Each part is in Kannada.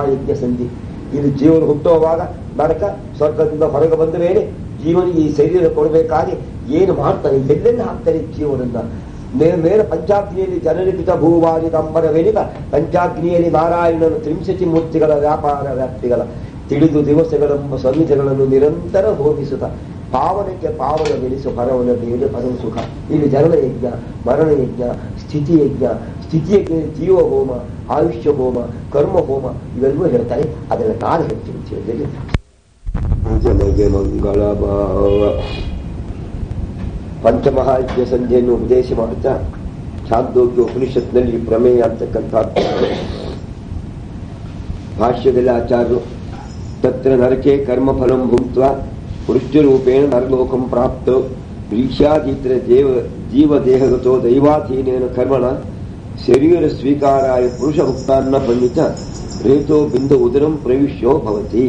ಯಜ್ಞ ಸಂಧಿ ಇದು ಜೀವನ ಹುಟ್ಟುವಾಗ ನರಕ ಸ್ವರ್ಗದಿಂದ ಹೊರಗೆ ಬಂದ ಮೇಲೆ ಜೀವನಿಗೆ ಈ ಶರೀರ ಕೊಡಬೇಕಾದ್ರೆ ಏನು ಮಾಡ್ತಾನೆ ಎಲ್ಲೆಲ್ಲಿ ಹಾಕ್ತಾನೆ ಜೀವನನ್ನ ಮೇ ಮೇಲೆ ಪಂಚಾಗ್ನಿಯಲ್ಲಿ ಜನನಿಪಿತ ಭೂವಾರಿ ದಂಬರ ವೆನಿಪ ಪಂಚಾಗ್ನಿಯಲ್ಲಿ ನಾರಾಯಣನ ತ್ರಿಂಶತಿ ಮೂರ್ತಿಗಳ ವ್ಯಾಪಾರ ವ್ಯಾಪ್ತಿಗಳ ತಿಳಿದು ದಿವಸಗಳೆಂಬ ಸನ್ನಿಧಿಗಳನ್ನು ನಿರಂತರ ಹೋಗಿಸುತ್ತ ಪಾವನಕ್ಕೆ ಪಾವನವೆನಿಸು ಪರವನ ಬೇಡ ಪರಮ ಸುಖ ಇಲ್ಲಿ ಜನನ ಯಜ್ಞ ಮರಣ ಯಜ್ಞ ಸ್ಥಿತಿ ಯಜ್ಞ ಸ್ಥಿತಿ ಯಜ್ಞ ಜೀವ ಹೋಮ ಆಯುಷ್ಯ ಹೋಮ ಕರ್ಮ ಹೋಮ ಇವೆಲ್ಲವೂ ಹೇಳ್ತಾರೆ ಅದೆಲ್ಲ ನಾನು ಹೇಳ್ತೀನಿ ಜೀವನದಲ್ಲಿ ಜನಗೆ ಮಂಗಳ ಭಾವ ಪಂಚಮಹಾಯಜ್ಞ ಸಂಧಿಯನ್ನು ಉಪದೇಶ ಮಾಡುತ್ತಾ ಛಾಂದೋಗ್ಯ ಉಪನಿಷತ್ನಲ್ಲಿ ಪ್ರಮೇಯ ಅಂತಕ್ಕಂಥ ಭಾಷ್ಯದಲ್ಲಿ ಆಚಾರ್ಯರು ತತ್ರ ನರಕೆ ಕರ್ಮಫಲಂ ಭುಕ್ತ ಪುರುಷರೂಪೇಣ ನರಲೋಕಂ ಪ್ರಾಪ್ತ ವೀಕ್ಷಾತೀತರ ದೇವ ಜೀವದೇಹಗತೋ ದೈವಾಧೀನೇನ ಕರ್ಮಣ ಶರೀರ ಸ್ವೀಕಾರಾಯ ಪುರುಷ ಭುಕ್ತಾನ್ನ ಪಂಡಿತ ರೇತೋ ಬಿಂದು ಉದರಂ ಪ್ರವಿಶ್ಯೋ ಭವತಿ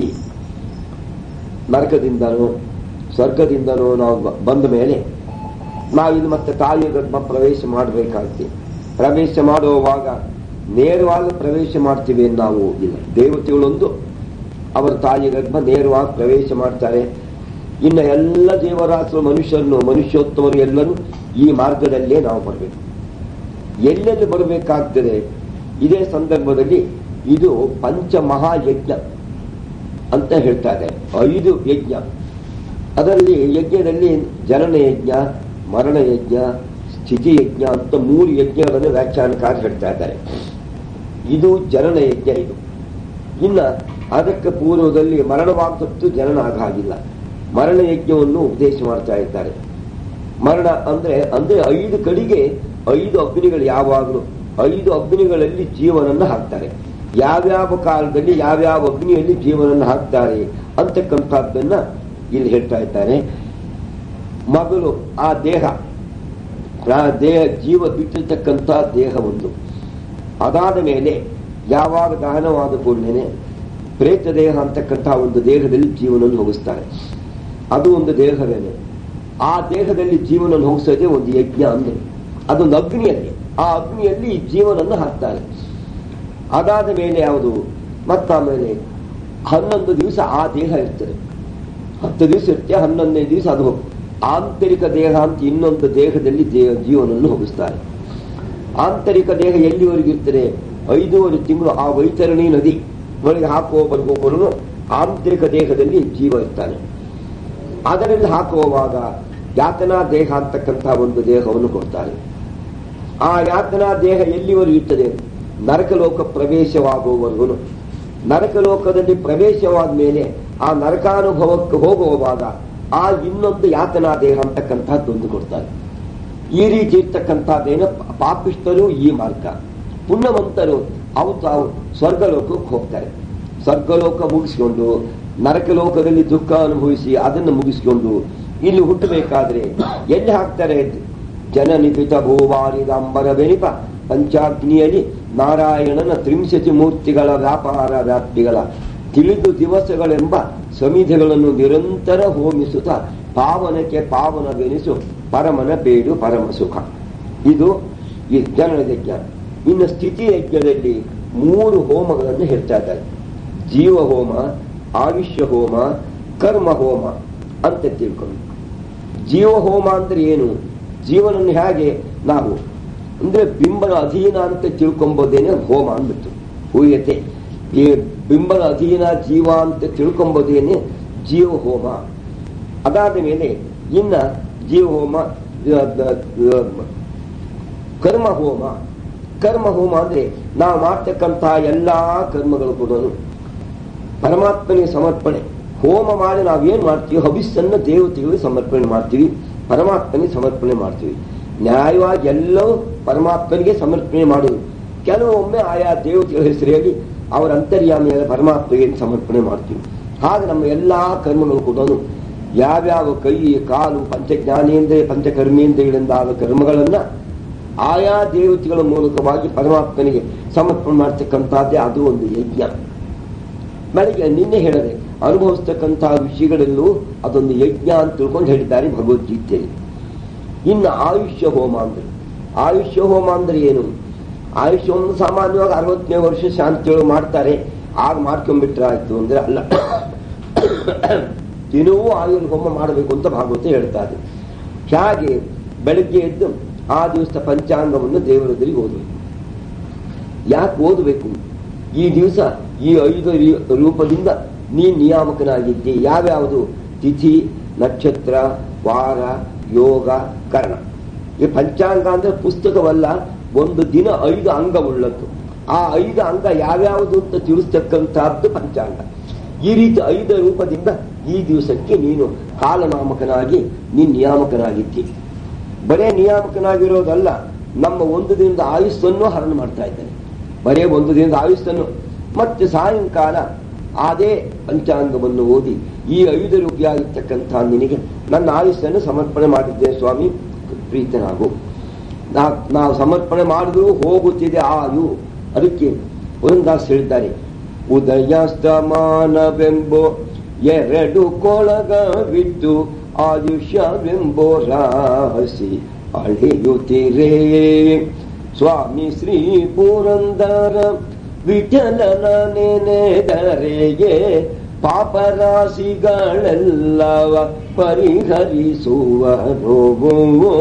ನರಕದಿಂದನೋ ಸ್ವರ್ಗದಿಂದನೋ ನಾವು ಬ- ಬಂದ ಮೇಲೆ ನಾವಿನ್ನು ಮತ್ತೆ ತಾಯಿಯ ಗರ್ಭ ಪ್ರವೇಶ ಮಾಡಬೇಕಾಗ್ತದೆ ಪ್ರವೇಶ ಮಾಡುವಾಗ ನೇರವಾಗಿ ಪ್ರವೇಶ ಮಾಡ್ತೀವಿ ನಾವು ಇಲ್ಲ ದೇವತೆಗಳೊಂದು ಅವರ ತಾಯಿಯ ಗರ್ಭ ನೇರವಾಗಿ ಪ್ರವೇಶ ಮಾಡ್ತಾರೆ ಇನ್ನು ಎಲ್ಲ ದೇವರಾತ್ರು ಮನುಷ್ಯರನ್ನು ಮನುಷ್ಯೋತ್ತಮರು ಎಲ್ಲರೂ ಈ ಮಾರ್ಗದಲ್ಲೇ ನಾವು ಬರಬೇಕು ಎಲ್ಲೆಲ್ಲಿ ಬರಬೇಕಾಗ್ತದೆ ಇದೇ ಸಂದರ್ಭದಲ್ಲಿ ಇದು ಪಂಚಮಹಾಯಜ್ಞ ಅಂತ ಹೇಳ್ತಾ ಇದೆ ಐದು ಯಜ್ಞ ಅದರಲ್ಲಿ ಯಜ್ಞದಲ್ಲಿ ಜನನ ಯಜ್ಞ ಮರಣ ಯಜ್ಞ ಸ್ಥಿತಿ ಯಜ್ಞ ಅಂತ ಮೂರು ಯಜ್ಞಗಳನ್ನು ವ್ಯಾಖ್ಯಾನಕಾರ ಹೇಳ್ತಾ ಇದ್ದಾರೆ ಇದು ಜನನ ಯಜ್ಞ ಇದು ಇನ್ನ ಅದಕ್ಕೆ ಪೂರ್ವದಲ್ಲಿ ಮರಣವಾಗ್ತದ್ದು ಜನನ ಆಗಾಗಿಲ್ಲ ಮರಣ ಯಜ್ಞವನ್ನು ಉಪದೇಶ ಮಾಡ್ತಾ ಇದ್ದಾರೆ ಮರಣ ಅಂದ್ರೆ ಅಂದ್ರೆ ಐದು ಕಡೆಗೆ ಐದು ಅಗ್ನಿಗಳು ಯಾವಾಗಲೂ ಐದು ಅಗ್ನಿಗಳಲ್ಲಿ ಜೀವನನ್ನು ಹಾಕ್ತಾರೆ ಯಾವ್ಯಾವ ಕಾಲದಲ್ಲಿ ಯಾವ್ಯಾವ ಅಗ್ನಿಯಲ್ಲಿ ಜೀವನನ್ನು ಹಾಕ್ತಾರೆ ಅಂತಕ್ಕಂಥದ್ದನ್ನ ಇಲ್ಲಿ ಹೇಳ್ತಾ ಇದ್ದಾರೆ ಮಗಳು ಆ ದೇಹ ಆ ದೇಹ ಜೀವ ಬಿಟ್ಟಿರ್ತಕ್ಕಂಥ ದೇಹ ಒಂದು ಅದಾದ ಮೇಲೆ ಯಾವಾಗ ದಹನವಾದ ಕೂಡಲೇ ಪ್ರೇತ ದೇಹ ಅಂತಕ್ಕಂಥ ಒಂದು ದೇಹದಲ್ಲಿ ಜೀವನವನ್ನು ಹೋಗಿಸ್ತಾರೆ ಅದು ಒಂದು ದೇಹವೇನೆ ಆ ದೇಹದಲ್ಲಿ ಜೀವನವನ್ನು ಹೋಗಿಸೋದೇ ಒಂದು ಯಜ್ಞ ಅಂದ್ರೆ ಅದೊಂದು ಅಗ್ನಿಯಲ್ಲಿ ಆ ಅಗ್ನಿಯಲ್ಲಿ ಜೀವನನ್ನು ಹಾಕ್ತಾರೆ ಅದಾದ ಮೇಲೆ ಯಾವುದು ಮತ್ತಾಮೇಲೆ ಹನ್ನೊಂದು ದಿವಸ ಆ ದೇಹ ಇರ್ತದೆ ಹತ್ತು ದಿವಸ ಇರುತ್ತೆ ಹನ್ನೊಂದನೇ ದಿವಸ ಅದು ಹೋಗ್- ಆಂತರಿಕ ದೇಹ ಅಂತ ಇನ್ನೊಂದು ದೇಹದಲ್ಲಿ ದೇಹ ಜೀವನವನ್ನು ಹೋಗಿಸ್ತಾರೆ ಆಂತರಿಕ ದೇಹ ಎಲ್ಲಿವರೆಗೂ ಇರ್ತದೆ ಐದೂವರೆ ತಿಂಗಳು ಆ ವೈತರಣಿ ನದಿ ಒಳಗೆ ಹಾಕುವ ಬರುವವನು ಆಂತರಿಕ ದೇಹದಲ್ಲಿ ಜೀವ ಇರ್ತಾನೆ ಅದರಲ್ಲಿ ಹಾಕುವಾಗ ಯಾತನಾ ದೇಹ ಅಂತಕ್ಕಂಥ ಒಂದು ದೇಹವನ್ನು ಕೊಡ್ತಾರೆ ಆ ಯಾತನಾ ದೇಹ ಎಲ್ಲಿವರೆಗೂ ಇರ್ತದೆ ನರಕಲೋಕ ಪ್ರವೇಶವಾಗುವವರೆಗೂ ನರಕಲೋಕದಲ್ಲಿ ಪ್ರವೇಶವಾದ ಮೇಲೆ ಆ ನರಕಾನುಭವಕ್ಕೆ ಹೋಗುವಾಗ ಆ ಇನ್ನೊಂದು ಯಾತನಾ ದೇಹ ಅಂತಕ್ಕಂಥದ್ದೊಂದು ಕೊಡ್ತಾರೆ ಈ ರೀತಿ ಇರ್ತಕ್ಕಂಥದ್ದೇನ ಪಾಪಿಷ್ಠರು ಈ ಮಾರ್ಗ ಪುಣ್ಯವಂತರು ಅವು ತಾವು ಸ್ವರ್ಗಲೋಕಕ್ಕೆ ಹೋಗ್ತಾರೆ ಸ್ವರ್ಗಲೋಕ ಮುಗಿಸ್ಕೊಂಡು ನರಕಲೋಕದಲ್ಲಿ ದುಃಖ ಅನುಭವಿಸಿ ಅದನ್ನು ಮುಗಿಸ್ಕೊಂಡು ಇಲ್ಲಿ ಹುಟ್ಟಬೇಕಾದ್ರೆ ಎಲ್ಲಿ ಹಾಕ್ತಾರೆ ಜನನಿಪಿತ ಭೂವಾರಿದಾಂಬರ ಬೆನಿಪ ಪಂಚಾಗ್ನಿಯಲ್ಲಿ ನಾರಾಯಣನ ತ್ರಿಂಶತಿ ಮೂರ್ತಿಗಳ ವ್ಯಾಪಾರ ವ್ಯಾಪ್ತಿಗಳ ತಿಳಿದು ದಿವಸಗಳೆಂಬ ಸಮಿಧಿಗಳನ್ನು ನಿರಂತರ ಹೋಮಿಸುತ್ತಾ ಪಾವನಕ್ಕೆ ಪಾವನವೆನಿಸು ಪರಮನ ಬೇಡು ಪರಮ ಸುಖ ಇದು ಈ ಜನನ ಯಜ್ಞ ಇನ್ನು ಸ್ಥಿತಿ ಯಜ್ಞದಲ್ಲಿ ಮೂರು ಹೋಮಗಳನ್ನು ಹೇಳ್ತಾ ಇದ್ದಾರೆ ಜೀವ ಹೋಮ ಆಯುಷ್ಯ ಹೋಮ ಕರ್ಮ ಹೋಮ ಅಂತ ತಿಳ್ಕೊಂಡು ಜೀವ ಹೋಮ ಅಂದ್ರೆ ಏನು ಜೀವನನ್ನು ಹೇಗೆ ನಾವು ಅಂದ್ರೆ ಬಿಂಬನ ಅಧೀನ ಅಂತ ತಿಳ್ಕೊಂಬೋದೇನೆ ಹೋಮ ಅಂದ್ಬಿಟ್ಟು ಹೂಯತೆ ಈ ಬಿಂಬನ ಅಧೀನ ಜೀವ ಅಂತ ತಿಳ್ಕೊಂಬೋದೇನೆ ಜೀವ ಹೋಮ ಅದಾದ ಮೇಲೆ ಇನ್ನ ಜೀವ ಹೋಮ ಅ, ಅ, ಅ, ಕರ್ಮ ಹೋಮ ಕರ್ಮ ಹೋಮ ಅಂದ್ರೆ ನಾವು ಮಾಡ್ತಕ್ಕಂತಹ ಎಲ್ಲಾ ಕರ್ಮಗಳು ಕೂಡ ಪರಮಾತ್ಮನಿಗೆ ಸಮರ್ಪಣೆ ಹೋಮ ಮಾಡಿ ನಾವೇನ್ ಮಾಡ್ತೀವಿ ಹವಿಸ್ಸನ್ನ ದೇವತೆಗಳಿಗೆ ಸಮರ್ಪಣೆ ಮಾಡ್ತೀವಿ ಪರಮಾತ್ಮನಿಗೆ ಸಮರ್ಪಣೆ ಮಾಡ್ತೀವಿ ನ್ಯಾಯವಾಗಿ ಎಲ್ಲವೂ ಪರಮಾತ್ಮನಿಗೆ ಸಮರ್ಪಣೆ ಮಾಡುವುದು ಕೆಲವೊಮ್ಮೆ ಆಯಾ ದೇವತೆಗಳ ಹೆಸರು ಹೇಳಿ ಅವರ ಅಂತರ್ಯಾಮಿಯಾದ ಪರಮಾತ್ಮಗೆ ಸಮರ್ಪಣೆ ಮಾಡ್ತೀವಿ ಹಾಗೆ ನಮ್ಮ ಎಲ್ಲಾ ಕರ್ಮಗಳು ಕೂಡ ಯಾವ್ಯಾವ ಕೈ ಕಾಲು ಪಂಚಜ್ಞಾನೇಂದ್ರಿಯ ಪಂಚಕರ್ಮೇಂದ್ರಿಯಗಳಿಂದ ಆದ ಕರ್ಮಗಳನ್ನ ಆಯಾ ದೇವತೆಗಳ ಮೂಲಕವಾಗಿ ಪರಮಾತ್ಮನಿಗೆ ಸಮರ್ಪಣೆ ಮಾಡ್ತಕ್ಕಂಥದ್ದೇ ಅದು ಒಂದು ಯಜ್ಞ ಬೆಳಗ್ಗೆ ನಿನ್ನೆ ಹೇಳಿದೆ ಅನುಭವಿಸ್ತಕ್ಕಂತಹ ವಿಷಯಗಳಲ್ಲೂ ಅದೊಂದು ಯಜ್ಞ ಅಂತ ತಿಳ್ಕೊಂಡು ಹೇಳಿದ್ದಾರೆ ಭಗವದ್ಗೀತೆಯಲ್ಲಿ ಇನ್ನು ಆಯುಷ್ಯ ಹೋಮ ಅಂದ್ರೆ ಆಯುಷ್ಯ ಹೋಮ ಅಂದ್ರೆ ಏನು ಆಯುಷ್ಯ ಹೋಮ ಸಾಮಾನ್ಯವಾಗಿ ಅರವತ್ತನೇ ವರ್ಷ ಶಾಂತಿಗಳು ಮಾಡ್ತಾರೆ ಆಗ ಮಾಡ್ಕೊಂಡ್ಬಿಟ್ರೆ ಆಯ್ತು ಅಂದ್ರೆ ಅಲ್ಲ ದಿನವೂ ಆಯುರ್ ಹೋಮ ಮಾಡಬೇಕು ಅಂತ ಭಾಗವತ ಹೇಳ್ತಾರೆ ಹೇಗೆ ಬೆಳಗ್ಗೆ ಎದ್ದು ಆ ದಿವಸ ಪಂಚಾಂಗವನ್ನು ದೇವರ ಎದುರಿಗೆ ಓದಬೇಕು ಯಾಕೆ ಓದಬೇಕು ಈ ದಿವಸ ಈ ಐದು ರೀ- ರೂಪದಿಂದ ನೀ ನಿಯಾಮಕನಾಗಿದ್ದಿ ಯಾವ್ಯಾವುದು ತಿಥಿ ನಕ್ಷತ್ರ ವಾರ ಯೋಗ ಕರ್ಣ ಈ ಪಂಚಾಂಗ ಅಂದ್ರೆ ಪುಸ್ತಕವಲ್ಲ ಒಂದು ದಿನ ಐದು ಅಂಗವುಳ್ಳದ್ದು ಆ ಐದು ಅಂಗ ಯಾವ್ಯಾವುದು ಅಂತ ತಿಳಿಸ್ತಕ್ಕಂಥದ್ದು ಪಂಚಾಂಗ ಈ ರೀತಿ ಐದು ರೂಪದಿಂದ ಈ ದಿವಸಕ್ಕೆ ನೀನು ಕಾಲನಾಮಕನಾಗಿ ನೀನು ನಿಯಾಮಕನಾಗಿದ್ದಿ ಬರೇ ನಿಯಾಮಕನಾಗಿರೋದಲ್ಲ ನಮ್ಮ ಒಂದು ದಿನದ ಆಯುಸ್ಸನ್ನು ಹರಣ ಮಾಡ್ತಾ ಇದ್ದಾನೆ ಬರೇ ಒಂದು ದಿನದ ಆಯುಸ್ಸನ್ನು ಮತ್ತೆ ಸಾಯಂಕಾಲ ಅದೇ ಪಂಚಾಂಗವನ್ನು ಓದಿ ಈ ಐದು ರೂಪಿಯಾಗಿರ್ತಕ್ಕಂಥ ನಿನಗೆ ನನ್ನ ಆಯುಸ್ಸನ್ನು ಸಮರ್ಪಣೆ ಮಾಡಿದ್ದೇನೆ ಸ್ವಾಮಿ ಪ್ರೀತನಾಗು ನಾ- ನಾವು ಸಮರ್ಪಣೆ ಮಾಡಿದ್ರು ಹೋಗುತ್ತಿದೆ ಆಯು ಅದಕ್ಕೆ ಒಂದಾಸ್ ಹೇಳಿದ್ದಾರೆ ಉದಯಸ್ತಮಾನವೆಂಬೋ ಎರಡು ಕೊಳಗವಿಟ್ಟು ಆಯುಷ್ಯವೆಂಬೋ ರಾಹಸಿ ಅಳೆಯುತ್ತಿರೇ ಸ್ವಾಮಿ ಶ್ರೀ ಪುರಂದರ ವಿಠಲನ ನೆನೆದರೆಗೆ ಪಾಪರಾಶಿಗಳೆಲ್ಲವ ಪರಿಹರಿಸುವ ನೋವು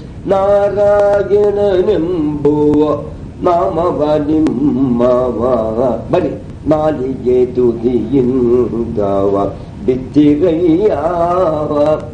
ನಾರಾಯಣನೆಂಬುವ ನಾಮವ ನಿಮ್ಮವ ಬರಿ ನಾಲಿಗೆ ತುದಿಯಿಂದವ ಬಿತ್ತಿಗಯ್ಯಾವ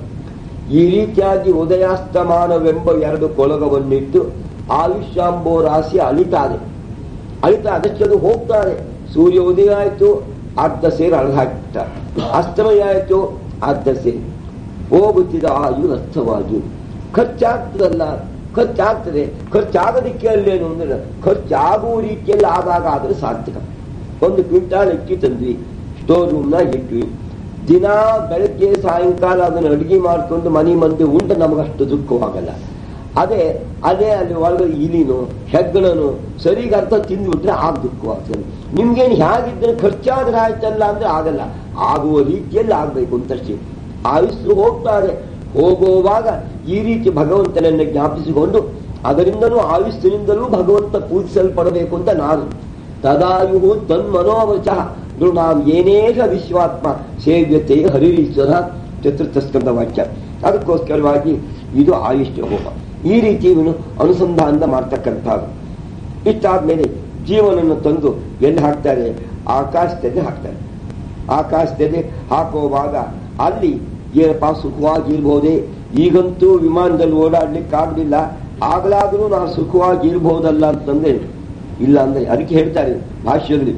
ಈ ರೀತಿಯಾಗಿ ಉದಯಾಸ್ತಮಾನವೆಂಬ ಎರಡು ಕೊಳಗವನ್ನಿಟ್ಟು ಆಯುಷ್ಯಾಂಬೋ ರಾಶಿ ಅಳಿತಾದೆ ಅಳಿತಾ ಅದಕ್ಕೆ ಅದು ಹೋಗ್ತಾರೆ ಸೂರ್ಯ ಉದಯ ಆಯ್ತು ಅರ್ಧ ಸೇರಿ ಅಳಗ ಹಾಕ್ತಾರೆ ಅಸ್ತಮಯ ಆಯ್ತು ಅರ್ಧ ಸೇರಿ ಹೋಗುತ್ತಿದ್ದ ಆಯು ಅರ್ಥವಾಗಿ ಖರ್ಚಾಗ್ತದಲ್ಲ ಖರ್ಚಾಗ್ತದೆ ಖರ್ಚಾಗದಿಕ್ಕೆ ಅಲ್ಲೇನು ಅಂದ್ರೆ ಖರ್ಚಾಗುವ ರೀತಿಯಲ್ಲಿ ಆದಾಗ ಆದ್ರೆ ಸಾರ್ಥಕ ಒಂದು ಕ್ವಿಂಟಾಲ್ ಅಕ್ಕಿ ತಂದ್ವಿ ಸ್ಟೋರ್ ರೂಮ್ನಾಗ ಇಟ್ವಿ ದಿನ ಬೆಳಗ್ಗೆ ಸಾಯಂಕಾಲ ಅದನ್ನು ಅಡಿಗೆ ಮಾಡ್ಕೊಂಡು ಮನೆ ಮಂದಿ ಉಂಟು ನಮಗಷ್ಟು ದುಃಖವಾಗಲ್ಲ ಅದೇ ಅದೇ ಅಲ್ಲಿ ಒಳಗಡೆ ಇಲಿನೋ ಹೆಗ್ಗಳನು ಸರಿಗೆ ಅರ್ಥ ತಿಂದ್ಬಿಟ್ರೆ ಆಗ ದುಃಖವಾಗ್ತದೆ ನಿಮ್ಗೇನು ಹೇಗಿದ್ರೆ ಖರ್ಚಾದ್ರೆ ಆಯ್ತಲ್ಲ ಅಂದ್ರೆ ಆಗಲ್ಲ ಆಗುವ ರೀತಿಯಲ್ಲಿ ಆಗ್ಬೇಕು ಅಂತಷ್ಟೇ ಆಯುಸ್ಸು ಹೋಗ್ತಾರೆ ಹೋಗುವಾಗ ಈ ರೀತಿ ಭಗವಂತನನ್ನು ಜ್ಞಾಪಿಸಿಕೊಂಡು ಅದರಿಂದಲೂ ಆಯುಸ್ಸಿನಿಂದಲೂ ಭಗವಂತ ಪೂಜಿಸಲ್ಪಡಬೇಕು ಅಂತ ನಾನು ತದಾಯು ತನ್ಮನೋವಚ ನಾವು ಏನೇಕ ವಿಶ್ವಾತ್ಮ ಸೇವ್ಯತೆ ಹರಿರೀಶ್ವರ ಚತುರ್ಥ ಸ್ಕಂದ ವಾಕ್ಯ ಅದಕ್ಕೋಸ್ಕರವಾಗಿ ಇದು ಆಯುಷ್ಯ ಹೋಮ ಈ ರೀತಿ ಇವನು ಅನುಸಂಧಾನ ಮಾಡ್ತಕ್ಕಂಥದ್ದು ಇಷ್ಟಾದ್ಮೇಲೆ ಜೀವನನ್ನು ತಂದು ಎಲ್ಲಿ ಹಾಕ್ತಾರೆ ಆಕಾಶದಲ್ಲಿ ಹಾಕ್ತಾರೆ ಆಕಾಶದಲ್ಲಿ ಹಾಕುವಾಗ ಅಲ್ಲಿ ಏನಪ್ಪ ಸುಖವಾಗಿರ್ಬೋದೇ ಈಗಂತೂ ವಿಮಾನದಲ್ಲಿ ಓಡಾಡ್ಲಿಕ್ಕೆ ಆಗಲಿಲ್ಲ ಆಗ್ಲಾದ್ರೂ ನಾವು ಸುಖವಾಗಿರ್ಬೋದಲ್ಲ ಅಂತಂದ್ರೆ ಇಲ್ಲ ಅಂದ್ರೆ ಅದಕ್ಕೆ ಹೇಳ್ತಾರೆ ಭಾಷ್ಯದಲ್ಲಿ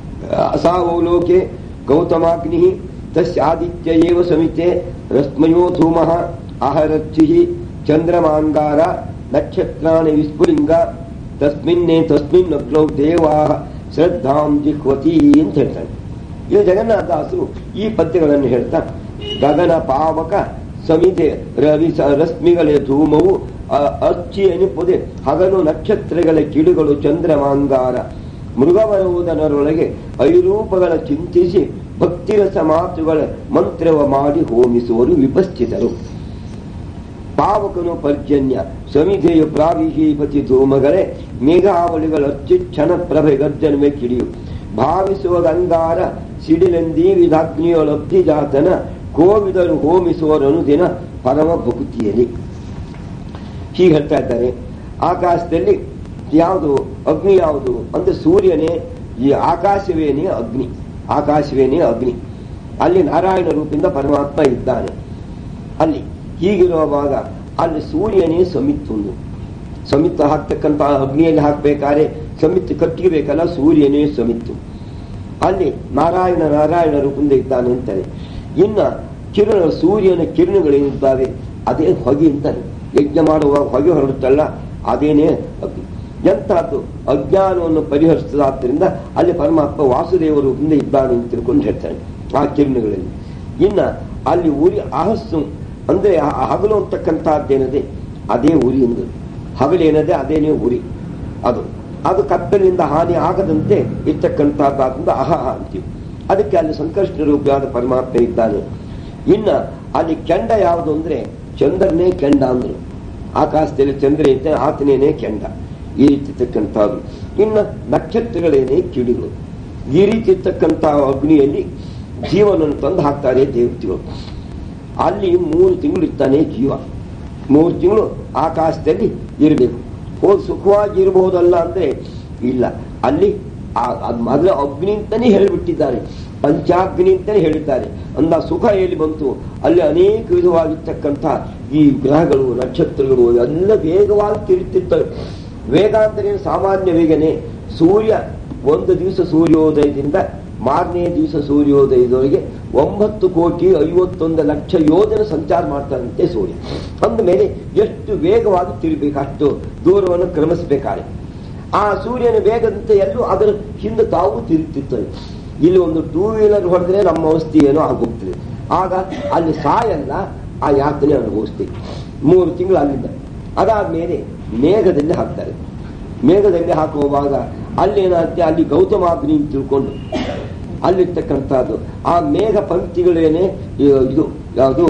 ಅಸಾವಲೋಕೆ ಗೌತಮಾಗ್ನಿ ತಸ್ಯಾದಿತ್ಯ ಏವ ಸಮಿತೆ ರಶ್ಮಯೋ ಧೂಮಃ ಅಹರಚ್ಚಿ ಚಂದ್ರಮಾಂಗಾರ ನಕ್ಷತ್ರಾಣಿ ವಿಸ್ಫುಲಿಂಗ ತಸ್ಮಿನ್ನೇ ತಸ್ಮಿನ್ ಅಗ್ನೌ ದೇವಾ ಶ್ರದ್ಧಾಂ ಜಿಹ್ವತಿ ಅಂತ ಹೇಳ್ತಾರೆ ಇದು ಜಗನ್ನಾಥದಾಸರು ಈ ಪದ್ಯಗಳನ್ನು ಹೇಳ್ತಾ ಗಗನ ಪಾವಕ ಸಮಿತೆ ರವಿ ಸ- ರಶ್ಮಿಗಳ ಧೂಮವು ಅ- ಅಚ್ಚಿ ಎನಿಪುದೆ ಹಗಲು ನಕ್ಷತ್ರಗಳ ಕಿಡುಗಳು ಚಂದ್ರಮಾಂಗಾರ ಮೃಗವರೋದನರೊಳಗೆ ಐರೂಪಗಳ ಚಿಂತಿಸಿ ಭಕ್ತಿರಸ ಮಾತುಗಳ ಮಂತ್ರವ ಮಾಡಿ ಹೋಮಿಸುವರು ವಿಪಸ್ಥಿತರು ಪಾವಕನು ಪರ್ಜನ್ಯ ಸಮಿಧೆಯು ಪ್ರಾವಿಹೀಪತಿ ಧೂಮಗಳೇ ಮೇಘಾವಳಿಗಳ ಅತ್ಯುಚ್ಛನ ಪ್ರಭೆ ಗರ್ಜನವೇ ಕಿಡಿಯು ಭಾವಿಸುವ ಗಂಗಾರ ಸಿಡಿಲೆಂದೀ ವಿಧಾಗ್ನಿಯೊಳಬ್ಧಿ ಜಾತನ ಕೋವಿದರು ಹೋಮಿಸುವರನು ದಿನ ಪರಮ ಭಕ್ತಿಯಲ್ಲಿ ಹೀಗೆ ಹೇಳ್ತಾ ಇದ್ದಾರೆ ಆಕಾಶದಲ್ಲಿ ಯಾವುದು ಅಗ್ನಿ ಯಾವುದು ಅಂದ್ರೆ ಸೂರ್ಯನೇ ಈ ಆಕಾಶವೇನೇ ಅಗ್ನಿ ಆಕಾಶವೇನೇ ಅಗ್ನಿ ಅಲ್ಲಿ ನಾರಾಯಣ ರೂಪದಿಂದ ಪರಮಾತ್ಮ ಇದ್ದಾನೆ ಅಲ್ಲಿ ಹೀಗಿರುವಾಗ ಅಲ್ಲಿ ಸೂರ್ಯನೇ ಸಮಿತ್ತೊಂದು ಸಮಿತ್ತು ಹಾಕ್ತಕ್ಕಂಥ ಅಗ್ನಿಯಲ್ಲಿ ಹಾಕ್ಬೇಕಾದ್ರೆ ಸಮಿತ್ತು ಕಟ್ಟಿಬೇಕಲ್ಲ ಸೂರ್ಯನೇ ಸಮಿತ್ತು ಅಲ್ಲಿ ನಾರಾಯಣ ನಾರಾಯಣ ರೂಪದಿಂದ ಇದ್ದಾನೆ ಅಂತಾರೆ ಇನ್ನ ಕಿರಣ ಸೂರ್ಯನ ಕಿರಣಗಳೇನಿದ್ದಾವೆ ಅದೇ ಹೊಗೆ ಅಂತಾರೆ ಯಜ್ಞ ಮಾಡುವಾಗ ಹೊಗೆ ಹೊರಡುತ್ತಲ್ಲ ಅದೇನೇ ಅಗ್ನಿ ಎಂತಹದ್ದು ಅಜ್ಞಾನವನ್ನು ಪರಿಹರಿಸಿದಾದ್ರಿಂದ ಅಲ್ಲಿ ಪರಮಾತ್ಮ ವಾಸುದೇವ ರೂಪದಿಂದ ಇದ್ದಾನೆ ಅಂತ ತಿಳ್ಕೊಂಡು ಹೇಳ್ತಾನೆ ಆ ಕಿರಣಗಳಲ್ಲಿ ಇನ್ನ ಅಲ್ಲಿ ಉರಿ ಅಹಸ್ಸು ಅಂದ್ರೆ ಆ ಹಗಲು ಅಂತಕ್ಕಂಥದ್ದೇನದೆ ಅದೇ ಉರಿ ಎಂದು ಹಗಲೇನದೆ ಅದೇನೇ ಉರಿ ಅದು ಅದು ಕತ್ತಲಿನಿಂದ ಹಾನಿ ಆಗದಂತೆ ಇರ್ತಕ್ಕಂಥದ್ದಾದ್ರಿಂದ ಅಹಹ ಅಂತೀವಿ ಅದಕ್ಕೆ ಅಲ್ಲಿ ಸಂಕಷ್ಟ ರೂಪಿಯಾದ ಪರಮಾತ್ಮ ಇದ್ದಾನೆ ಇನ್ನ ಅಲ್ಲಿ ಕೆಂಡ ಯಾವುದು ಅಂದ್ರೆ ಚಂದ್ರನೇ ಕೆಂಡ ಅಂದ್ರು ಆಕಾಶದಲ್ಲಿ ಚಂದ್ರ ಇದ್ದ ಆತನೇನೆ ಕೆಂಡ ಈ ರೀತಿ ಇರ್ತಕ್ಕಂಥದ್ದು ಇನ್ನು ನಕ್ಷತ್ರಗಳೇನೇ ಕಿಡಿಗಳು ಈ ರೀತಿ ಇರ್ತಕ್ಕಂಥ ಅಗ್ನಿಯಲ್ಲಿ ಜೀವನವನ್ನು ತಂದು ಹಾಕ್ತಾರೆ ದೇವತೆಗಳು ಅಲ್ಲಿ ಮೂರು ತಿಂಗಳು ಇರ್ತಾನೆ ಜೀವ ಮೂರು ತಿಂಗಳು ಆಕಾಶದಲ್ಲಿ ಇರಬೇಕು ಹೋದ್ ಸುಖವಾಗಿ ಇರಬಹುದಲ್ಲ ಅಂದ್ರೆ ಇಲ್ಲ ಅಲ್ಲಿ ಆ- ಅದ್ ಮೊದಲ ಅಗ್ನಿ ಅಂತಾನೆ ಹೇಳಿಬಿಟ್ಟಿದ್ದಾರೆ ಪಂಚಾಗ್ನಿ ಅಂತಾನೆ ಹೇಳಿದ್ದಾರೆ ಅಂದ ಸುಖ ಎಲ್ಲಿ ಬಂತು ಅಲ್ಲಿ ಅನೇಕ ವಿಧವಾಗಿರ್ತಕ್ಕಂಥ ಈ ಗ್ರಹಗಳು ನಕ್ಷತ್ರಗಳು ಎಲ್ಲ ವೇಗವಾಗಿ ತಿರುಗ್ತಿರ್ತವೆ ವೇಗ ಅಂದ್ರೆ ಏನು ಸಾಮಾನ್ಯ ವೇಗನೆ ಸೂರ್ಯ ಒಂದು ದಿವಸ ಸೂರ್ಯೋದಯದಿಂದ ಮಾರನೇ ದಿವಸ ಸೂರ್ಯೋದಯದವರೆಗೆ ಒಂಬತ್ತು ಕೋಟಿ ಐವತ್ತೊಂದು ಲಕ್ಷ ಯೋಜನೆ ಸಂಚಾರ ಮಾಡ್ತಾರಂತೆ ಸೂರ್ಯ ಅಂದ ಮೇಲೆ ಎಷ್ಟು ವೇಗವಾಗಿ ತಿರುಗಬೇಕು ಅಷ್ಟು ದೂರವನ್ನು ಕ್ರಮಿಸಬೇಕಾದ್ರೆ ಆ ಸೂರ್ಯನ ವೇಗದಂತೆ ಎಲ್ಲೂ ಅದರ ಹಿಂದೆ ತಾವು ತಿರುಗ್ತಿರ್ತವೆ ಇಲ್ಲಿ ಒಂದು ಟೂ ವೀಲರ್ ಹೊಡೆದ್ರೆ ನಮ್ಮ ಅವಸ್ಥೆ ಏನೋ ಆಗೋಗ್ತದೆ ಆಗ ಅಲ್ಲಿ ಸಾಯಲ್ಲ ಆ ಯಾತನೆ ಅನುಭವಿಸ್ತೀವಿ ಮೂರು ತಿಂಗಳು ಅಲ್ಲಿಂದ ಅದಾದ್ಮೇಲೆ ಮೇಘದಲ್ಲಿ ಹಾಕ್ತಾರೆ ಮೇಘದಲ್ಲಿ ಹಾಕುವಾಗ ಅಲ್ಲೇನಾಗುತ್ತೆ ಅಲ್ಲಿ ಗೌತಮಾಗ್ನಿ ಅಂತ ತಿಳ್ಕೊಂಡು ಅಲ್ಲಿರ್ತಕ್ಕಂಥದ್ದು ಆ ಮೇಘ ಪಂಕ್ತಿಗಳೇನೆ ಇ- ಇದು ಯಾವುದು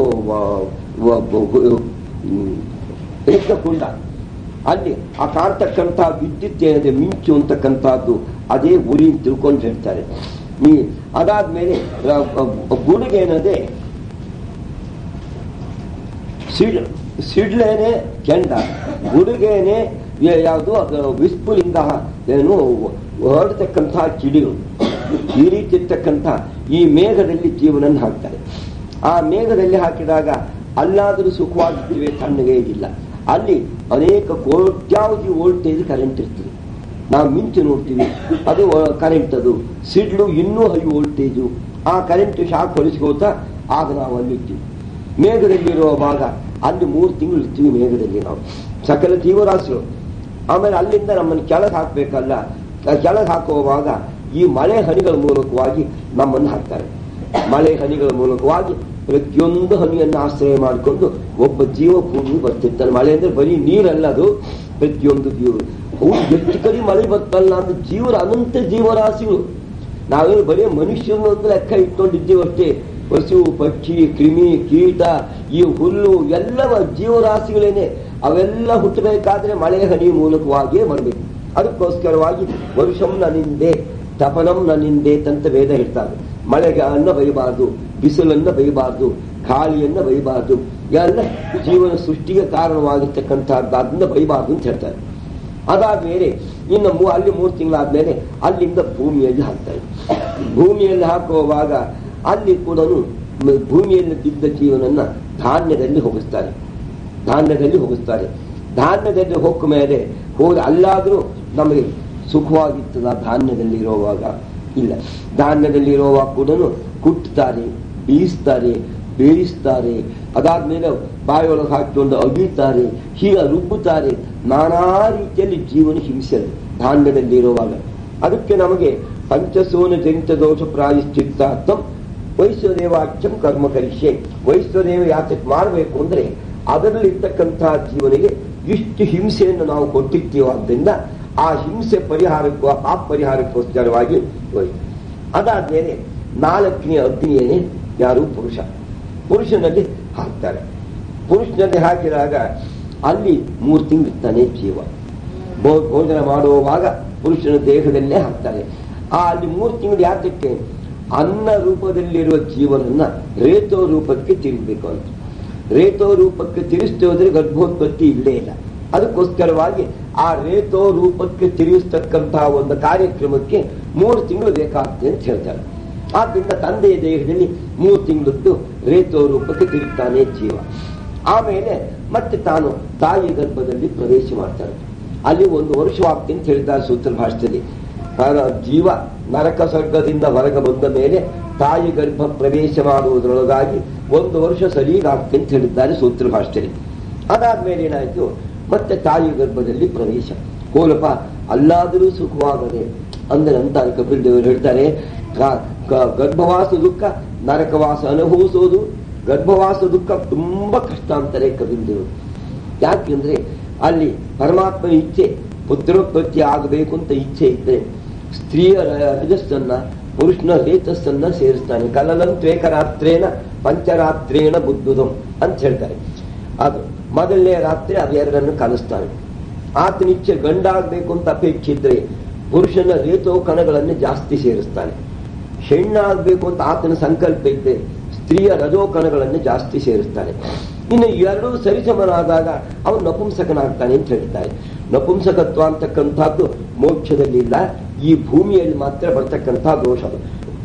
ಕುಂಡ ಅಲ್ಲಿ ಆ ಕಾಣ್ತಕ್ಕಂಥ ವಿದ್ಯುತ್ ಏನಿದೆ ಮಿಂಚು ಅಂತಕ್ಕಂಥದ್ದು ಅದೇ ಉರಿ ಅಂತ ತಿಳ್ಕೊಂಡು ಹೇಳ್ತಾರೆ ಈ ಅದಾದ್ಮೇಲೆ ಗುಡುಗೆ ಏನದೆ ಸಿಡ್ ಸಿಡ್ಲೇನೆ ಕೆಂಡ ಗುಡುಗೇನೆ ಯಾವುದು ಅದು ವಿಸ್ಫುಲಿಂಗ ಏನು ಹೊರಡ್ತಕ್ಕಂಥ ಕಿಡಿಗಳು ಈ ರೀತಿ ಇರ್ತಕ್ಕಂಥ ಈ ಮೇಘದಲ್ಲಿ ಜೀವನನ್ನು ಹಾಕ್ತಾರೆ ಆ ಮೇಘದಲ್ಲಿ ಹಾಕಿದಾಗ ಅಲ್ಲಾದರೂ ಸುಖವಾಗಿದ್ದೀವಿ ತಣ್ಣಗೆ ಇಲ್ಲ ಅಲ್ಲಿ ಅನೇಕ ಕೋಟ್ಯಾವಧಿ ವೋಲ್ಟೇಜ್ ಕರೆಂಟ್ ಇರ್ತದೆ ನಾವು ಮಿಂಚು ನೋಡ್ತೀವಿ ಅದು ಕರೆಂಟ್ ಅದು ಸಿಡ್ಲು ಇನ್ನೂ ಹೈ ವೋಲ್ಟೇಜು ಆ ಕರೆಂಟ್ ಶಾಕ್ ಹೊಲಿಸ್ಕೋತಾ ಆಗ ನಾವು ಅಲ್ಲಿರ್ತೀವಿ ಮೇಘದಲ್ಲಿರುವ ಭಾಗ ಅಲ್ಲಿ ಮೂರು ತಿಂಗಳು ಇರ್ತೀವಿ ಮೇಘದಲ್ಲಿ ನಾವು ಸಕಲ ಜೀವರಾಶಿಗಳು ಆಮೇಲೆ ಅಲ್ಲಿಂದ ನಮ್ಮನ್ನು ಕೆಳಗೆ ಹಾಕಬೇಕಲ್ಲ ಕೆಳಗೆ ಹಾಕುವಾಗ ಈ ಮಳೆ ಹನಿಗಳ ಮೂಲಕವಾಗಿ ನಮ್ಮನ್ನು ಹಾಕ್ತಾರೆ ಮಳೆ ಹನಿಗಳ ಮೂಲಕವಾಗಿ ಪ್ರತಿಯೊಂದು ಹನಿಯನ್ನು ಆಶ್ರಯ ಮಾಡಿಕೊಂಡು ಒಬ್ಬ ಜೀವ ಭೂಮಿ ಬರ್ತಿರ್ತಾನೆ ಮಳೆ ಅಂದ್ರೆ ಬರೀ ನೀರಲ್ಲ ಅದು ಪ್ರತಿಯೊಂದು ಜೀವ ಅವು ಎಷ್ಟು ಕಡೆ ಮಳೆ ಬರ್ತಲ್ಲ ಅಂದ್ರೆ ಜೀವರ ಅನಂತ ಜೀವರಾಶಿಗಳು ನಾವೇನು ಬರೀ ಮನುಷ್ಯನ ಒಂದು ಲೆಕ್ಕ ಇಟ್ಕೊಂಡಿದ್ದೀವಿ ಅಷ್ಟೇ ಪಶು ಪಕ್ಷಿ ಕ್ರಿಮಿ ಕೀಟ ಈ ಹುಲ್ಲು ಎಲ್ಲ ಜೀವರಾಶಿಗಳೇನೆ ಅವೆಲ್ಲ ಹುಟ್ಟಬೇಕಾದ್ರೆ ಮಳೆ ಹನಿ ಮೂಲಕವಾಗಿಯೇ ಬರಬೇಕು ಅದಕ್ಕೋಸ್ಕರವಾಗಿ ವರ್ಷಂ ನನಿಂದೆ ತಪನಂ ನನಿಂದೆ ಅಂತ ವೇದ ಹೇಳ್ತಾರೆ ಮಳೆಗೆ ಅನ್ನ ಬೈಬಾರ್ದು ಬಿಸಿಲನ್ನ ಬೈಬಾರ್ದು ಗಾಳಿಯನ್ನ ಬೈಬಾರ್ದು ಎಲ್ಲ ಜೀವನ ಸೃಷ್ಟಿಗೆ ಕಾರಣವಾಗಿರ್ತಕ್ಕಂಥದ್ದು ಅದನ್ನ ಬೈಬಾರ್ದು ಅಂತ ಹೇಳ್ತಾರೆ ಅದಾದ್ಮೇಲೆ ಇನ್ನು ಮೂ- ಅಲ್ಲಿ ಮೂರು ತಿಂಗಳಾದ್ಮೇಲೆ ಅಲ್ಲಿಂದ ಭೂಮಿಯಲ್ಲಿ ಹಾಕ್ತಾರೆ ಭೂಮಿಯಲ್ಲಿ ಹಾಕುವಾಗ ಅಲ್ಲಿ ಕೂಡ ಭೂಮಿಯಲ್ಲಿ ಬಿದ್ದ ಜೀವನನ್ನ ಧಾನ್ಯದಲ್ಲಿ ಹೋಗಿಸ್ತಾರೆ ಧಾನ್ಯದಲ್ಲಿ ಹೋಗಿಸ್ತಾರೆ ಧಾನ್ಯದಲ್ಲಿ ಹೋಕ್ಕ ಮೇಲೆ ಹೋದ ಅಲ್ಲಾದ್ರೂ ನಮಗೆ ಸುಖವಾಗಿರ್ತದ ಧಾನ್ಯದಲ್ಲಿ ಇರುವಾಗ ಇಲ್ಲ ಧಾನ್ಯದಲ್ಲಿ ಇರುವಾಗ ಕೂಡ ಕುಟ್ತಾರೆ ಬೀಸ್ತಾರೆ ಬೇಯಿಸ್ತಾರೆ ಅದಾದ್ಮೇಲೆ ಬಾಯೊಳಗೆ ಹಾಕಿಕೊಂಡು ಅಗಿತಾರೆ ಹೀಗೆ ರುಬ್ಬುತ್ತಾರೆ ನಾನಾ ರೀತಿಯಲ್ಲಿ ಜೀವನ ಹಿಂಸೆ ಅದು ಧಾನ್ಯದಲ್ಲಿ ಇರುವಾಗ ಅದಕ್ಕೆ ನಮಗೆ ಪಂಚಸೋನ ಜನಿತ ದೋಷ ಪ್ರಾಯಶ್ಚಿತ್ತಾರ್ಥಂ ವೈಶ್ವದೇವಾಚ್ಯಂ ಕರ್ಮ ಕರಿಷ್ಯೆ ವೈಶ್ವದೇವ ಯಾತಕ್ಕೆ ಮಾಡಬೇಕು ಅಂದ್ರೆ ಅದರಲ್ಲಿ ಇರ್ತಕ್ಕಂತಹ ಜೀವನಿಗೆ ಇಷ್ಟು ಹಿಂಸೆಯನ್ನು ನಾವು ಕೊಟ್ಟಿರ್ತೀವೋ ಆದ್ದರಿಂದ ಆ ಹಿಂಸೆ ಪರಿಹಾರಕ್ಕೂ ಆ ಪಾಪ ಪರಿಹಾರಕ್ಕೋಸ್ಕರವಾಗಿ ಹೋಯ್ತು ಅದಾದ್ಮೇಲೆ ನಾಲ್ಕನೇ ಅಗ್ನಿಯೇನೆ ಯಾರು ಪುರುಷ ಪುರುಷನಲ್ಲಿ ಹಾಕ್ತಾರೆ ಪುರುಷನಲ್ಲಿ ಹಾಕಿದಾಗ ಅಲ್ಲಿ ಮೂರು ತಿಂಗಳಿರ್ತಾನೆ ಜೀವ ಭೋ- ಭೋಜನ ಮಾಡುವಾಗ ಪುರುಷನ ದೇಹದಲ್ಲೇ ಹಾಕ್ತಾರೆ ಆ ಅಲ್ಲಿ ಮೂರು ತಿಂಗಳು ಯಾತಕ್ಕೆ ಅನ್ನ ರೂಪದಲ್ಲಿರುವ ಜೀವನನ್ನ ರೇತೋ ರೂಪಕ್ಕೆ ತಿರುಗಬೇಕು ಅಂತ ರೇತೋ ರೂಪಕ್ಕೆ ತಿರುಗಿಸ್ತೇ ಹೋದ್ರೆ ಗರ್ಭೋತ್ಪತ್ತಿ ಇಲ್ಲೇ ಇಲ್ಲ ಅದಕ್ಕೋಸ್ಕರವಾಗಿ ಆ ರೇತೋ ರೂಪಕ್ಕೆ ತಿರುಗಿಸ್ತಕ್ಕಂತಹ ಒಂದು ಕಾರ್ಯಕ್ರಮಕ್ಕೆ ಮೂರು ತಿಂಗಳು ಬೇಕಾಗ್ತದೆ ಅಂತ ಹೇಳ್ತಾರೆ ಆದ್ರಿಂದ ತಂದೆಯ ದೇಹದಲ್ಲಿ ಮೂರು ತಿಂಗಳದ್ದು ರೇತೋ ರೂಪಕ್ಕೆ ತಿರುಗ್ತಾನೆ ಜೀವ ಆಮೇಲೆ ಮತ್ತೆ ತಾನು ತಾಯಿ ಗರ್ಭದಲ್ಲಿ ಪ್ರವೇಶ ಮಾಡ್ತಾನೆ ಅಲ್ಲಿ ಒಂದು ವರ್ಷವಾಗ್ತೀನಿ ಅಂತ ಹೇಳಿದ್ದಾರೆ ಸೂತ್ರ ಭಾಷೆಯಲ್ಲಿ ಆಗ ಜೀವ ನರಕ ಸ್ವರ್ಗದಿಂದ ಹೊರಗೆ ಬಂದ ಮೇಲೆ ತಾಯಿ ಗರ್ಭ ಪ್ರವೇಶ ಮಾಡುವುದರೊಳಗಾಗಿ ಒಂದು ವರ್ಷ ಸರಿಗಾಗ್ತೀನಿ ಅಂತ ಹೇಳಿದ್ದಾರೆ ಸೂತ್ರ ಭಾಷೆಯಲ್ಲಿ ಅದಾದ್ಮೇಲೆ ಏನಾಯ್ತು ಮತ್ತೆ ತಾಯಿ ಗರ್ಭದಲ್ಲಿ ಪ್ರವೇಶ ಕೋಲಪ ಅಲ್ಲಾದರೂ ಸುಖವಾಗದೆ ಅಂದ್ರೆ ಅಂತಾರೆ ಕಪಿಲ್ ದೇವರು ಹೇಳ್ತಾರೆ ಗ- ಗ- ಗರ್ಭವಾಸ ದುಃಖ ನರಕವಾಸ ಅನುಭವಿಸೋದು ಗರ್ಭವಾಸ ದುಃಖ ತುಂಬಾ ಕಷ್ಟ ಅಂತಾರೆ ಕಪಿಲ್ ದೇವರು ಯಾಕೆಂದ್ರೆ ಅಲ್ಲಿ ಪರಮಾತ್ಮನ ಇಚ್ಛೆ ಪುತ್ರೋತ್ಪತ್ತಿ ಆಗಬೇಕು ಅಂತ ಇಚ್ಛೆ ಇದ್ರೆ ಸ್ತ್ರೀಯ ರ- ರಜಸ್ಸನ್ನ ಪುರುಷನ ರೇತಸ್ಸನ್ನ ಸೇರಿಸ್ತಾನೆ ಕಲಲಂತ್ವೇಕರಾತ್ರೇನ ಪಂಚರಾತ್ರೇಣ ಬುದ್ಧುದಂ ಅಂತ ಹೇಳ್ತಾರೆ ಅದು ಮೊದಲನೇ ರಾತ್ರಿ ಅವೆರಡನ್ನು ಕಲಿಸ್ತಾನೆ ಆತನ ಇಚ್ಛೆ ಗಂಡಾಗಬೇಕು ಅಂತ ಅಪೇಕ್ಷೆ ಇದ್ರೆ ಪುರುಷನ ರೇತೋ ಕಣಗಳನ್ನು ಜಾಸ್ತಿ ಸೇರಿಸ್ತಾನೆ ಹೆಣ್ಣಾಗಬೇಕು ಅಂತ ಆತನ ಸಂಕಲ್ಪ ಇದ್ದೆ ಸ್ತ್ರೀಯ ರಜೋ ಕಣಗಳನ್ನು ಜಾಸ್ತಿ ಸೇರಿಸ್ತಾನೆ ಇನ್ನು ಎರಡೂ ಸರಿಸಮನಾದಾಗ ಅವನು ನಪುಂಸಕನಾಗ್ತಾನೆ ಅಂತ ಹೇಳ್ತಾರೆ ನಪುಂಸಕತ್ವ ಅಂತಕ್ಕಂಥದ್ದು ಮೋಕ್ಷದಲ್ಲಿಲ್ಲ ಈ ಭೂಮಿಯಲ್ಲಿ ಮಾತ್ರ ಬರ್ತಕ್ಕಂಥ ದೋಷ ಅದು.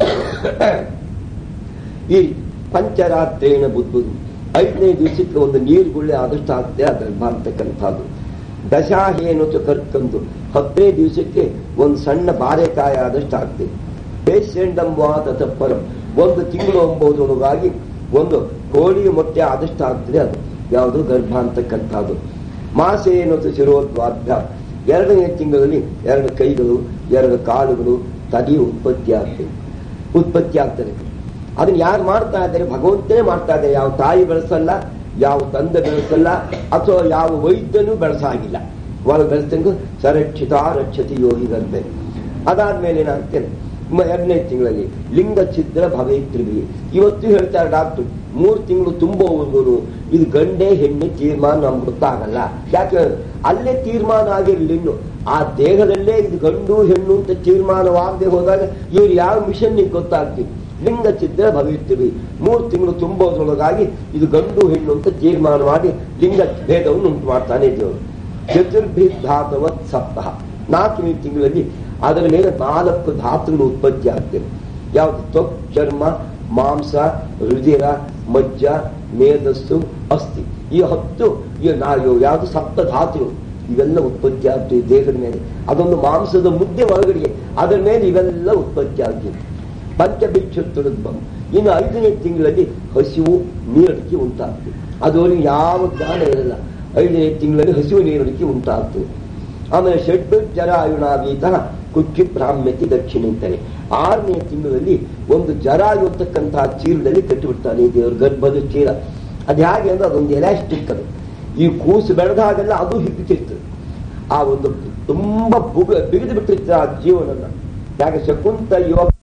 ಈ ಪಂಚರಾತ್ರೇಣ ಬುದ್ಧುದು ಐದನೇ ದಿವಸಕ್ಕೆ ಒಂದು ನೀರು ಗುಳ್ಳೆ ಆದಷ್ಟು ಆಗ್ತದೆ ಅದ್ರಲ್ಲಿ ಬರ್ತಕ್ಕಂಥದ್ದು ದಶಾಹೇನು ಕರ್ಕಂದು ಹತ್ತನೇ ದಿವಸಕ್ಕೆ ಒಂದು ಸಣ್ಣ ಬಾರೆಕಾಯ ಆದಷ್ಟು ಆಗ್ತದೆ ಪೇಷಂಡಂಬಾದ ತಪ್ಪರಂ ಒಂದು ತಿಂಗಳು ಎಂಬುದರೊಳಗಾಗಿ ಒಂದು ಕೋಳಿ ಮೊಟ್ಟೆ ಆದಷ್ಟು ಆಗ್ತದೆ ಅದು ಯಾವುದು ಗರ್ಭ ಅಂತಕ್ಕಂಥದ್ದು ಮಾಸೇನು ಶಿರೋದ್ವಾಭ್ಯ ಎರಡನೇ ತಿಂಗಳಲ್ಲಿ ಎರಡು ಕೈಗಳು ಎರಡು ಕಾಲುಗಳು ತದಿ ಉತ್ಪತ್ತಿ ಆಗ್ತದೆ ಉತ್ಪತ್ತಿ ಆಗ್ತದೆ ಅದನ್ನ ಯಾರು ಮಾಡ್ತಾ ಇದ್ದಾರೆ ಭಗವಂತನೇ ಮಾಡ್ತಾ ಇದ್ದಾರೆ ಯಾವ ತಾಯಿ ಬೆಳೆಸಲ್ಲ ಯಾವ ತಂದೆ ಬೆಳೆಸಲ್ಲ ಅಥವಾ ಯಾವ ವೈದ್ಯನೂ ಬೆಳೆಸಾಗಿಲ್ಲ ಒಳ ಬೆಳೆಸಂಗು ಸರಕ್ಷಿತ ರಕ್ಷತಿ ಯೋಗಿ ಗರ್ಭೆ ಅದಾದ್ಮೇಲೆ ಏನಾಗ್ತೇನೆ ಎರಡನೇ ತಿಂಗಳಲ್ಲಿ ಲಿಂಗ ಛಿದ್ರ ಭವೇತ್ರಿವಿ ಇವತ್ತು ಹೇಳ್ತಾರೆ ಡಾಕ್ಟರ್ ಮೂರು ತಿಂಗಳು ತುಂಬುವವರೆಗೂ ಇದು ಗಂಡೆ ಹೆಣ್ಣೆ ತೀರ್ಮಾನ ನಮ್ಗೆ ಗೊತ್ತಾಗಲ್ಲ ಯಾಕೆ ಅಲ್ಲೇ ತೀರ್ಮಾನ ಆಗಿರ್ಲಿ ಇನ್ನು ಆ ದೇಹದಲ್ಲೇ ಇದು ಗಂಡು ಹೆಣ್ಣು ಅಂತ ತೀರ್ಮಾನವಾಗದೆ ಹೋದಾಗ ಇವ್ರು ಯಾವ ಮಿಷನ್ ಗೊತ್ತಾಗ್ತೀವಿ ಲಿಂಗ ಛಿದ್ರ ಭವಿರ್ತೀವಿ ಮೂರು ತಿಂಗಳು ತುಂಬೋದ್ರೊಳಗಾಗಿ ಇದು ಗಂಡು ಹೆಣ್ಣು ಅಂತ ತೀರ್ಮಾನ ಮಾಡಿ ಲಿಂಗ ಭೇದವನ್ನು ಉಂಟು ಮಾಡ್ತಾನೆ ದೇವರು ಚತುರ್ಭಿ ಧಾತವತ್ ಸಪ್ತಹ ನಾಲ್ಕನೇ ತಿಂಗಳಲ್ಲಿ ಅದರ ಮೇಲೆ ನಾಲ್ಕು ಧಾತುಗಳು ಉತ್ಪತ್ತಿ ಆಗ್ತವೆ ಯಾವುದು ತ್ವಕ್ ಚರ್ಮ ಮಾಂಸ ರುಧಿರ ಮಜ್ಜ ಮೇಧಸ್ಸು ಅಸ್ಥಿ ಈ ಹತ್ತು ಈ ನಾವು ಯಾವುದು ಸಪ್ತ ಧಾತುಗಳು ಇವೆಲ್ಲ ಉತ್ಪತ್ತಿ ಆಗ್ತವೆ ದೇಹದ ಮೇಲೆ ಅದೊಂದು ಮಾಂಸದ ಮುದ್ದೆ ಒಳಗಡೆ ಅದರ ಮೇಲೆ ಇವೆಲ್ಲ ಉತ್ಪತ್ತಿ ಆಗ್ತವೆ ಪಂಚಭಿಕ್ಷುತ್ತುಡುದ್ಭಂ ಇನ್ನು ಐದನೇ ತಿಂಗಳಲ್ಲಿ ಹಸಿವು ನೀರಡಿಕೆ ಉಂಟಾಗ್ತದೆ ಅದು ಅವನಿಗೆ ಯಾವ ಜ್ಞಾನ ಇರಲ್ಲ ಐದನೇ ತಿಂಗಳಲ್ಲಿ ಹಸಿವು ನೀರಡಿಕೆ ಉಂಟಾಗ್ತದೆ ಆಮೇಲೆ ಷಡ್ಡು ಜರಾಯುಣಾವೀತ ಕುಚ್ಚಿ ಬ್ರಾಹ್ಮ್ಯತಿ ದಕ್ಷಿಣ ಅಂತಾನೆ ಆರನೇ ತಿಂಗಳಲ್ಲಿ ಒಂದು ಜರಾಯು ಅಂತಕ್ಕಂತಹ ಚೀಲದಲ್ಲಿ ಕಟ್ಟಿಬಿಡ್ತಾನೆ ದೇವ್ರ ಗರ್ಭದ ಚೀಲ ಅದು ಹೇಗೆ ಅಂದ್ರೆ ಅದೊಂದು ಎಲಾಸ್ಟಿಕ್ ಅದು ಈ ಕೂಸು ಬೆಳೆದಾಗೆಲ್ಲ ಅದು ಹಿಗ್ತಿರ್ತದೆ ಆ ಒಂದು ತುಂಬಾ ಬುಗ ಬಿಗಿದು ಬಿಟ್ಟಿರ್ತದೆ ಆ ಜೀವನನ್ನ ಯಾಕೆ ಶಕುಂತ ಯುವ